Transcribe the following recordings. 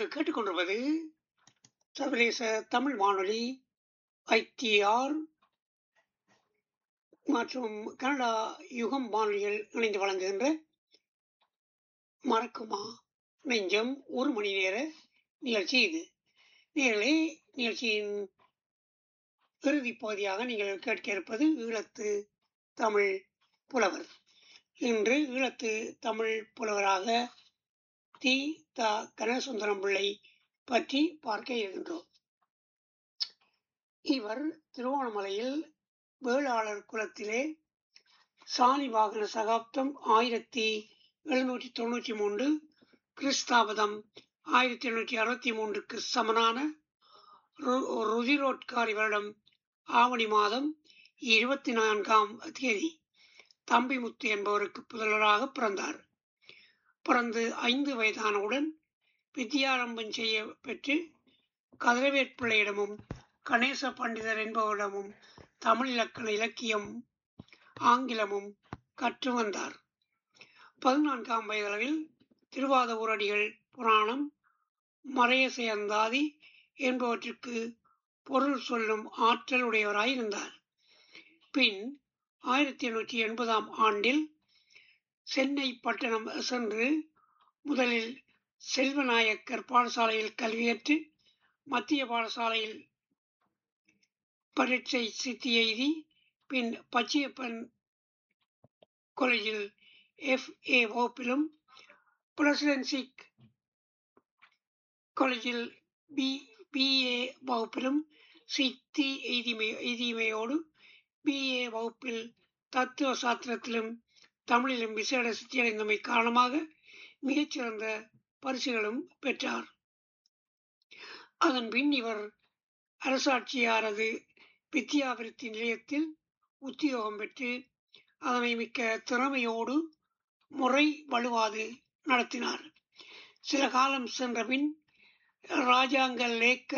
நீங்கள் கேட்டுக்கொண்டிருப்பது சர்வதேச தமிழ் வானொலி ஐடிஆர் மற்றும் கனடா யுகம் வானொலிகள் இணைந்து வழங்குகின்ற மறக்குமா நெஞ்சம் ஒரு மணி நேர நிகழ்ச்சி இது நேர்களே நிகழ்ச்சியின் இறுதிப் பகுதியாக நீங்கள் கேட்க இருப்பது ஈழத்து தமிழ் புலவர் இன்று ஈழத்து தமிழ் புலவராக தி த கனகசுந்தரம் பிள்ளை பற்றி பார்க்க இருக்கின்றோம் இவர் திருவோணமலையில் வேளாளர் குலத்திலே சாலி வாகன சகாப்தம் ஆயிரத்தி எழுநூற்றி தொண்ணூற்றி மூன்று கிறிஸ்தாபதம் ஆயிரத்தி எண்ணூற்றி அறுபத்தி மூன்றுக்கு சமனான ரு- ருதிரோட்காரி வருடம் ஆவணி மாதம் இருபத்தி நான்காம் தேதி தம்பிமுத்து என்பவருக்கு புதல்வராக பிறந்தார் பிறந்து ஐந்து வயதானவுடன் வித்யாரம்பம் செய்ய பெற்று கதிரவேற்பிள்ளையிடமும் கணேச பண்டிதர் என்பவரிடமும் தமிழ் இலக்கண இலக்கியம் ஆங்கிலமும் கற்று வந்தார் பதினான்காம் வயதளவில் திருவாத ஊரடிகள் புராணம் மறையசை அந்தாதி என்பவற்றுக்கு பொருள் சொல்லும் ஆற்றல் உடையவராயிருந்தார் பின் ஆயிரத்தி எண்ணூற்றி எண்பதாம் ஆண்டில் சென்னை பட்டணம் சென்று முதலில் செல்வநாயக்கர் பாடசாலையில் கல்வியற்று மத்திய பாடசாலையில் பரீட்சை சித்தி எய்தி பின் பச்சையப்பன் காலேஜில் எஃப் ஏ வகுப்பிலும் பிரசிடென்சிக் காலேஜில் பி பிஏ வகுப்பிலும் சித்தி எய்திமை எய்தியமையோடு பிஏ வகுப்பில் தத்துவ சாஸ்திரத்திலும் தமிழிலும் விசேட சித்தியடைந்தமை காரணமாக மிகச்சிறந்த பரிசுகளும் பெற்றார் அதன் பின் இவர் அரசாட்சியாரது வித்யாவிருத்தி நிலையத்தில் உத்தியோகம் பெற்று அதனை மிக்க திறமையோடு முறை வலுவாது நடத்தினார் சில காலம் சென்ற பின் ராஜாங்க லேக்க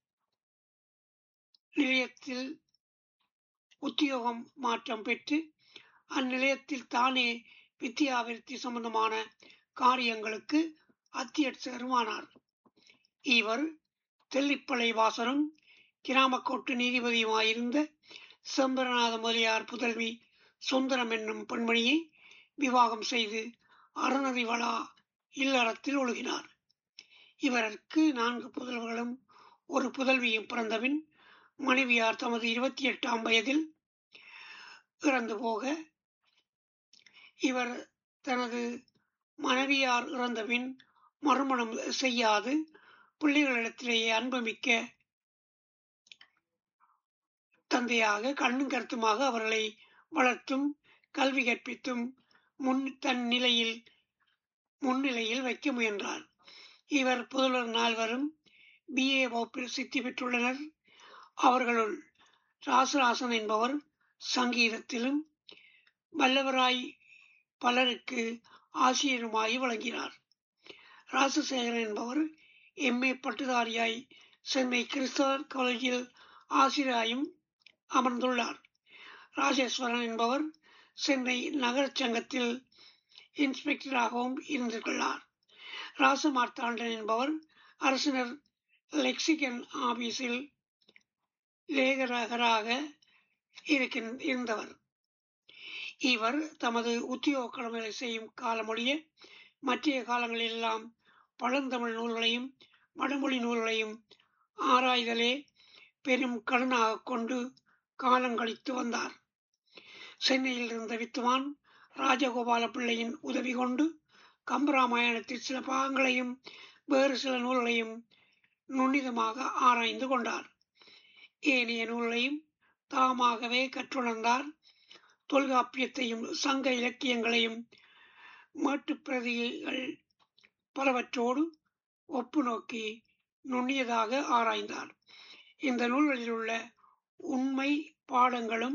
நிலையத்தில் உத்தியோகம் மாற்றம் பெற்று அந்நிலையத்தில் தானே வித்யாவிருத்தி சம்பந்தமான காரியங்களுக்கு அத்தியட்சருமானார் இவர் தெல்லிப்பளை வாசனும் கிராமக்கோட்டு நீதிபதியுமாயிருந்த செம்பரநாத முதலியார் புதல்வி சுந்தரம் என்னும் பெண்மணியை விவாகம் செய்து அறநதி வளா இல்லறத்தில் ஒழுகினார் இவருக்கு நான்கு புதல்வர்களும் ஒரு புதல்வியும் பிறந்தபின் மனைவியார் தமது இருபத்தி எட்டாம் வயதில் இறந்து போக இவர் தனது மனைவியார் இறந்தபின் மறுமணம் செய்யாது பிள்ளைகளிடத்திலேயே அன்புமிக்க தந்தையாக கண்ணும் கருத்துமாக அவர்களை வளர்த்தும் கல்வி கற்பித்தும் முன் தன் நிலையில் முன்னிலையில் வைக்க முயன்றார் இவர் புதல்வர் நால்வரும் பிஏ வகுப்பில் சித்தி பெற்றுள்ளனர் அவர்களுள் ராசராசன் என்பவர் சங்கீதத்திலும் வல்லவராய் பலருக்கு ஆசிரியருமாய் வழங்கினார் ராசசேகரன் என்பவர் எம்ஏ பட்டுதாரியாய் சென்னை கிறிஸ்தவர் காலேஜில் ஆசிரியராயும் அமர்ந்துள்ளார் ராஜேஸ்வரன் என்பவர் சென்னை நகரச் சங்கத்தில் இன்ஸ்பெக்டராகவும் இருந்துள்ளார் ராசமார்த்தாண்டன் என்பவர் அரசினர் லெக்சிகன் ஆபீஸில் லேகரகராக இருக்கின்- இருந்தவர் இவர் தமது உத்தியோக கடமைகளை செய்யும் காலமொழிய மற்றைய காலங்களெல்லாம் பழந்தமிழ் நூல்களையும் வடமொழி நூல்களையும் ஆராய்தலே பெரும் கடனாக கொண்டு காலங்கழித்து வந்தார் சென்னையில் இருந்த வித்துவான் ராஜகோபால பிள்ளையின் உதவி கொண்டு கம்பராமாயணத்தில் சில பாகங்களையும் வேறு சில நூல்களையும் நுண்ணிதமாக ஆராய்ந்து கொண்டார் ஏனைய நூல்களையும் தாமாகவே கற்றுணர்ந்தார் தொல்காப்பியத்தையும் சங்க இலக்கியங்களையும் மேட்டுப் பிரதிகள் பலவற்றோடு ஒப்பு நோக்கி நுண்ணியதாக ஆராய்ந்தார் இந்த நூல்களில் உள்ள உண்மை பாடங்களும்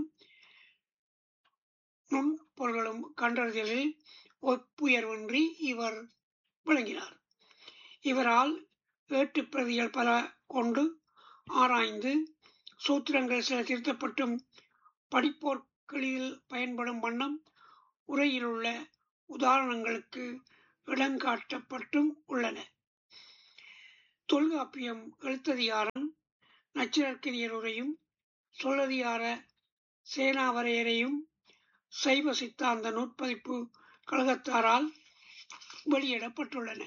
நுண்பொருள்களும் கண்டறிதலில் ஒப்புயர்வின்றி இவர் விளங்கினார் இவரால் ஏட்டுப் பிரதிகள் பல கொண்டு ஆராய்ந்து சூத்திரங்கள் சில திருத்தப்பட்டும் படிப்போர்களில் பயன்படும் வண்ணம் உரையிலுள்ள உதாரணங்களுக்கு இடங்காட்டப்பட்டும் உள்ளன தொல்காப்பியம் எழுத்ததிகாரம் நச்சிரற்கிரியருரையும் சொல்லதிகார சேனாவரையரையும் சைவ சித்தாந்த நூற்பதிப்பு கழகத்தாரால் வெளியிடப்பட்டுள்ளன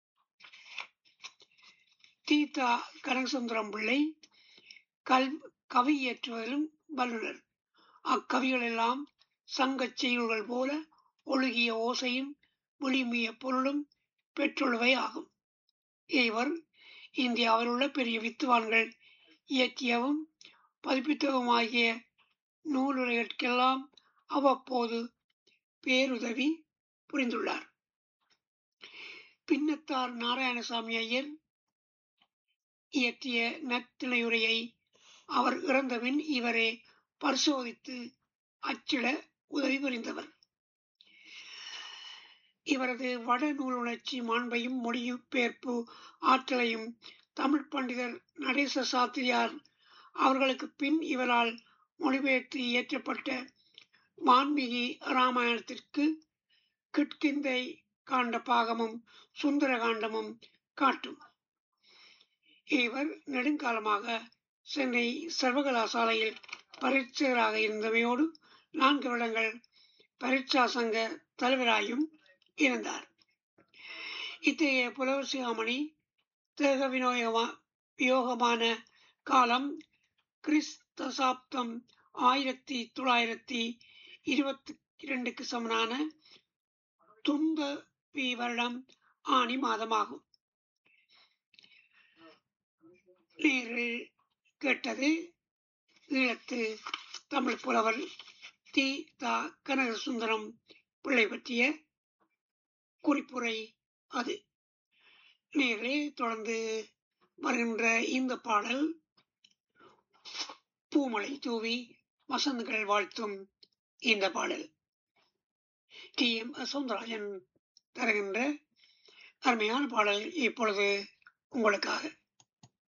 தீதா கனகசுந்தரம் பிள்ளை கல் கவி இயற்றுவதிலும் வல்லுனர் அக்கவிகள் எல்லாம் சங்கச் செய்யுள்கள் போல ஒழுகிய ஓசையும் விளிமிய பொருளும் பெற்றுள்ளவை ஆகும் இவர் இந்தியாவில் உள்ள பெரிய வித்துவான்கள் இயற்றியவும் பதிப்பித்தவுமாகிய நூலுரைகளுக்கெல்லாம் அவ்வப்போது பேருதவி புரிந்துள்ளார் பின்னத்தார் நாராயணசாமி ஐயர் இயற்றிய நத்திணையுரையை அவர் இறந்தபின் இவரே பரிசோதித்து அச்சிட உதவி புரிந்தவர் இவரது வட நூலுணர்ச்சி மாண்பையும் மொழிபெயர்ப்பு ஆற்றலையும் தமிழ் பண்டிதர் நடேச சாத்திரியார் அவர்களுக்கு பின் இவரால் மொழிபெயர்த்து இயற்றப்பட்ட வான்மீகி ராமாயணத்திற்கு கிட்கிந்தை காண்ட பாகமும் சுந்தர காண்டமும் காட்டும் இவர் நெடுங்காலமாக சென்னை சர்வகலாசாலையில் பரீட்சகராக இருந்தமையோடு நான்கு வருடங்கள் பரீட்சா சங்க தலைவராயும் இருந்தார் இத்தகைய புலவர் சிகாமணி தேக வினோயமா வியோகமான காலம் கிறிஸ்தசாப்தம் ஆயிரத்தி தொள்ளாயிரத்தி இருபத்தி இரண்டுக்கு சமனான துந்த வருடம் ஆணி மாதமாகும் நேரில் கேட்டது ஈழத்து தமிழ் புலவர் தி தா கனகசுந்தரம் பிள்ளை பற்றிய குறிப்புரை அது நேர்களே தொடர்ந்து வருகின்ற இந்த பாடல் பூமலை தூவி வசந்தங்கள் வாழ்த்தும் இந்த பாடல் டி எம் சவுந்தரராஜன் தருகின்ற அருமையான பாடல் இப்பொழுது உங்களுக்காக